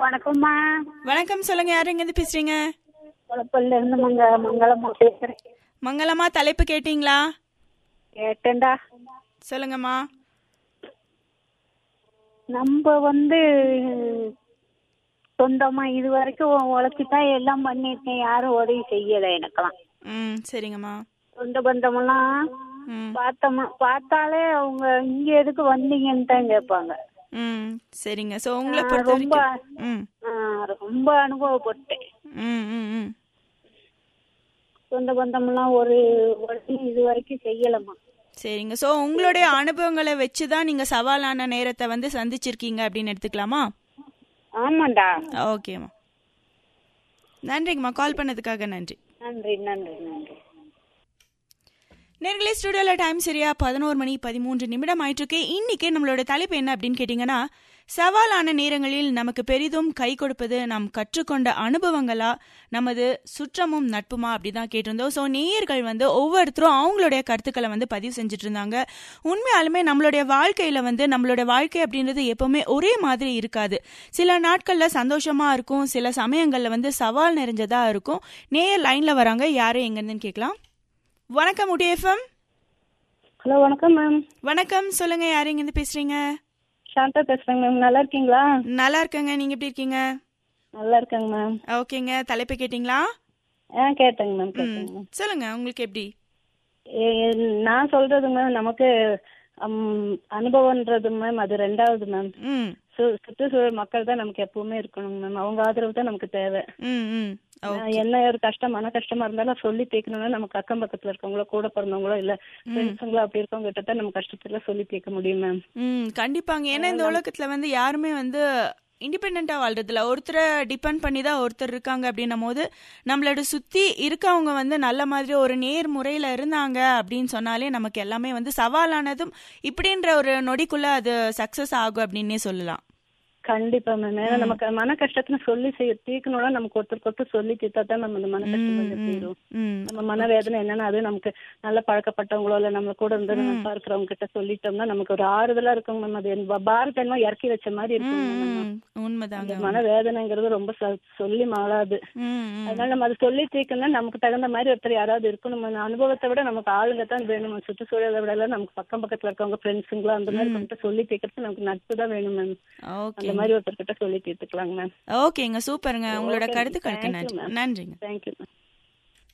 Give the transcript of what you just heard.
வணக்கம்மா வணக்கம் சொல்லுங்க யாரு இருந்து பேசுறீங்க குழப்பல்ல இருந்து மங்க மங்களமா பேசுறேன் மங்களமா தலைப்பு கேட்டீங்களா கேட்டேன்டா சொல்லுங்கம்மா நம்ம வந்து சொந்தமா இது வரைக்கும் உழைச்சிதான் எல்லாம் பண்ணிருக்கேன் யாரும் உதவி செய்யல எனக்கெல்லாம் ம் சரிங்கம்மா சொந்த பந்தமெல்லாம் ம் பார்த்தோமா பார்த்தாலே அவங்க இங்க எதுக்கு வந்தீங்கன்னு தான் கேட்பாங்க ம் சரிங்க ஸோ உங்களை ஆ, பொறுத்த ரொம்ப வரைக்கும் ம் ஆ, ரொம்ப அனுபவப்பட்டேன் ம் ம் ம் சொந்த பந்தமெல்லாம் ஒரு உதவி இது வரைக்கும் செய்யலம்மா சரிங்க ஸோ உங்களுடைய அனுபவங்களை வச்சு தான் நீங்கள் சவாலான நேரத்தை வந்து சந்திச்சிருக்கீங்க அப்படின்னு எடுத்துக்கலாமா ஆமாண்டா ஓகேம்மா நன்றிங்கம்மா கால் பண்ணதுக்காக நன்றி நன்றி நன்றி நன்றி நேர்களே ஸ்டுடியோவில் டைம் சரியா பதினோரு மணி பதிமூன்று நிமிடம் ஆயிட்டிருக்கு இன்னைக்கு நம்மளோட தலைப்பு என்ன அப்படின்னு கேட்டிங்கன்னா சவாலான நேரங்களில் நமக்கு பெரிதும் கை கொடுப்பது நாம் கற்றுக்கொண்ட அனுபவங்களா நமது சுற்றமும் நட்புமா அப்படிதான் கேட்டிருந்தோம் ஸோ நேயர்கள் வந்து ஒவ்வொருத்தரும் அவங்களுடைய கருத்துக்களை வந்து பதிவு செஞ்சுட்டு இருந்தாங்க உண்மையாலுமே நம்மளுடைய வாழ்க்கையில வந்து நம்மளுடைய வாழ்க்கை அப்படின்றது எப்பவுமே ஒரே மாதிரி இருக்காது சில நாட்கள்ல சந்தோஷமா இருக்கும் சில சமயங்கள்ல வந்து சவால் நிறைஞ்சதா இருக்கும் நேயர் லைன்ல வராங்க யாரும் எங்கேருந்துன்னு கேட்கலாம் வணக்கம் உடிஎஃப்எம் ஹலோ வணக்கம் மேம் வணக்கம் சொல்லுங்க யாரு இங்க இருந்து பேசுறீங்க சாந்தா பேசுறேங்க மேம் நல்லா இருக்கீங்களா நல்லா இருக்கேங்க நீங்க எப்படி இருக்கீங்க நல்லா இருக்கேங்க மேம் ஓகேங்க தலைப்பு கேட்டிங்களா ஆ கேட்டேங்க மேம் ம், கேட்டேங்க மேம் சொல்லுங்க உங்களுக்கு எப்படி ஏ- நான் சொல்றது மேம் நமக்கு அம், அனுபவம்ன்றது மேம் அது ரெண்டாவது மேம் ம் சு சுற்றுச்சூழல் மக்கள் தான் நமக்கு எப்பவுமே இருக்கணும் மேம் அவங்க ஆதரவு தான் நமக்கு தேவை ம் ம் ஓ நான் என்ன ஒரு கஷ்டம் மன கஷ்டமா இருந்தாலும் சொல்லி தீர்க்கணும்னா நமக்கு அக்கம் பக்கத்துல இருக்கவங்களோ கூட பிறந்தவங்களோ இல்ல ஃப்ரெண்ட்ஸுங்களோ அப்படி இருக்கவங்க கிட்ட தான் நம்ம கஷ்டத்துல சொல்லி தீர்க்க முடியும் மேம் ம் கண்டிப்பாங்க ஏன்னா இந்த உலகத்துல வந்து யாருமே வந்து இண்டிபெண்டா வாழ்றதில்ல ஒருத்தரை டிபெண்ட் பண்ணி தான் ஒருத்தர் இருக்காங்க அப்படின்னும் போது நம்மளோட சுத்தி இருக்கவங்க வந்து நல்ல மாதிரி ஒரு நேர் முறையில இருந்தாங்க அப்படின்னு சொன்னாலே நமக்கு எல்லாமே வந்து சவாலானதும் இப்படின்ற ஒரு நொடிக்குள்ள அது சக்சஸ் ஆகும் அப்படின்னே சொல்லலாம் கண்டிப்பா மேம் ஏன்னா நமக்கு மன கஷ்டத்துல சொல்லி செய்ய தீர்க்கணும்னா நமக்கு ஒருத்தருக்கு ஒருத்தர் சொல்லி தீர்த்தா தான் நம்ம அந்த மன கஷ்டம் கொஞ்சம் தீரும் ம் நம்ம மனவேதனை என்னன்னா அது நமக்கு நல்ல பழக்கப்பட்டவங்களோ இல்ல நம்ம கூட இருந்து நல்லா இருக்கிறவங்க கிட்ட சொல்லிட்டோம்னா நமக்கு ஒரு ஆறுதலா இருக்கும் மேம் அது என் பாரத் என்னமோ இறக்கி வச்ச மாதிரி இருக்கும் ம், மேம். ம், உண்மைதாங்க அந்த மனவேதனைங்கிறது ரொம்ப சொ- சொல்லி மாளாது ம், ம். அதனால நம்ம அதை சொல்லி தீர்க்கணும்னா நமக்கு தகுந்த மாதிரி ஒருத்தர் யாராவது இருக்கணும் அந்த அனுபவத்தை விட நமக்கு ஆளுங்க தான் வேணும் சுற்றுச்சூழலை விட எல்லாம் நமக்கு பக்கம் பக்கத்துல இருக்கவங்க ஃப்ரெண்ட்ஸுங்களோ அந்த மாதிரி கிட்ட சொல்லி தீர்க்கறதுக்கு நமக்கு நட்பு தான் வேணும் மேம் ஓகே அந்த மாதிரி ஒருத்தர் கிட்ட சொல்லி தீர்த்துக்கலாங்க மேம் ஓகேங்க சூப்பருங்க உங்களோட Okay, கருத்துக்களுக்கு thank you, நன்றி ma'am. நன்றிங்க தேங்க்யூ மேம்